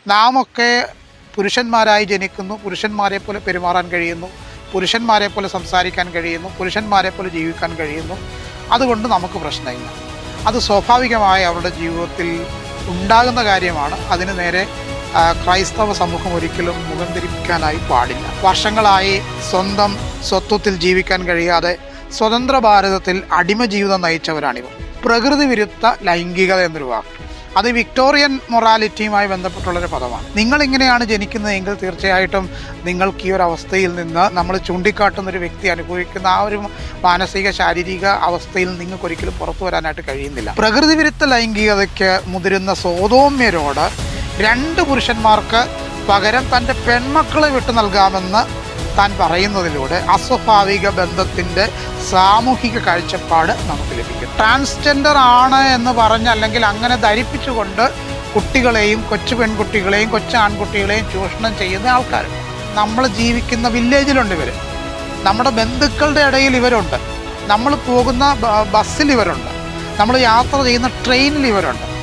നാമൊക്കെ പുരുഷന്മാരായി ജനിക്കുന്നു പുരുഷന്മാരെ പോലെ പെരുമാറാൻ കഴിയുന്നു പുരുഷന്മാരെ പോലെ സംസാരിക്കാൻ കഴിയുന്നു പുരുഷന്മാരെ പോലെ ജീവിക്കാൻ കഴിയുന്നു അതുകൊണ്ട് നമുക്ക് പ്രശ്നമില്ല അത് സ്വാഭാവികമായി അവരുടെ ജീവിതത്തിൽ ഉണ്ടാകുന്ന കാര്യമാണ് അതിന് നേരെ ആ, ക്രൈസ്തവ സമൂഹം ഒരിക്കലും മുഖം തിരിക്കാനായി പാടില്ല വർഷങ്ങളായി സ്വന്തം സ്വത്വത്തിൽ ജീവിക്കാൻ കഴിയാതെ സ്വതന്ത്ര ഭാരതത്തിൽ അടിമ ജീവിതം നയിച്ചവരാണിവർ പ്രകൃതി വിരുദ്ധ ലൈംഗികത എന്നൊരു വാക്ക് അത് വിക്ടോറിയൻ മൊറാലിറ്റിയുമായി ബന്ധപ്പെട്ടുള്ളൊരു പദമാണ് നിങ്ങൾ ഇങ്ങനെയാണ് ജനിക്കുന്നതെങ്കിൽ തീർച്ചയായിട്ടും നിങ്ങൾക്ക് ഈ ഒരു അവസ്ഥയിൽ നിന്ന് നമ്മൾ ചൂണ്ടിക്കാട്ടുന്ന ഒരു വ്യക്തി അനുഭവിക്കുന്ന ആ ഒരു മാനസിക ശാരീരിക അവസ്ഥയിൽ നിങ്ങൾക്ക് ഒരിക്കലും പുറത്തു വരാനായിട്ട് കഴിയുന്നില്ല പ്രകൃതി വിരുദ്ധ ലൈംഗികതയ്ക്ക് മുതിരുന്ന സോതോമ്യരോട് രണ്ട് പുരുഷന്മാർക്ക് പകരം തൻ്റെ പെൺമക്കളെ വിട്ടു നൽകാമെന്ന് താൻ പറയുന്നതിലൂടെ അസ്വാഭാവിക ബന്ധത്തിൻ്റെ സാമൂഹിക കാഴ്ചപ്പാട് നമുക്ക് ലഭിക്കും ട്രാൻസ്ജെൻഡർ ആണ് എന്ന് പറഞ്ഞ് അല്ലെങ്കിൽ അങ്ങനെ ധരിപ്പിച്ചുകൊണ്ട് കുട്ടികളെയും കൊച്ചു പെൺകുട്ടികളെയും കൊച്ചു ആൺകുട്ടികളെയും ചൂഷണം ചെയ്യുന്ന ആൾക്കാരുണ്ട് നമ്മൾ ജീവിക്കുന്ന വില്ലേജിലുണ്ട് ഇവർ നമ്മുടെ ബന്ധുക്കളുടെ ഇടയിൽ ഇവരുണ്ട് നമ്മൾ പോകുന്ന ബ- ബസ്സിൽ ഇവരുണ്ട് നമ്മൾ യാത്ര ചെയ്യുന്ന ട്രെയിനിൽ ഇവരുണ്ട്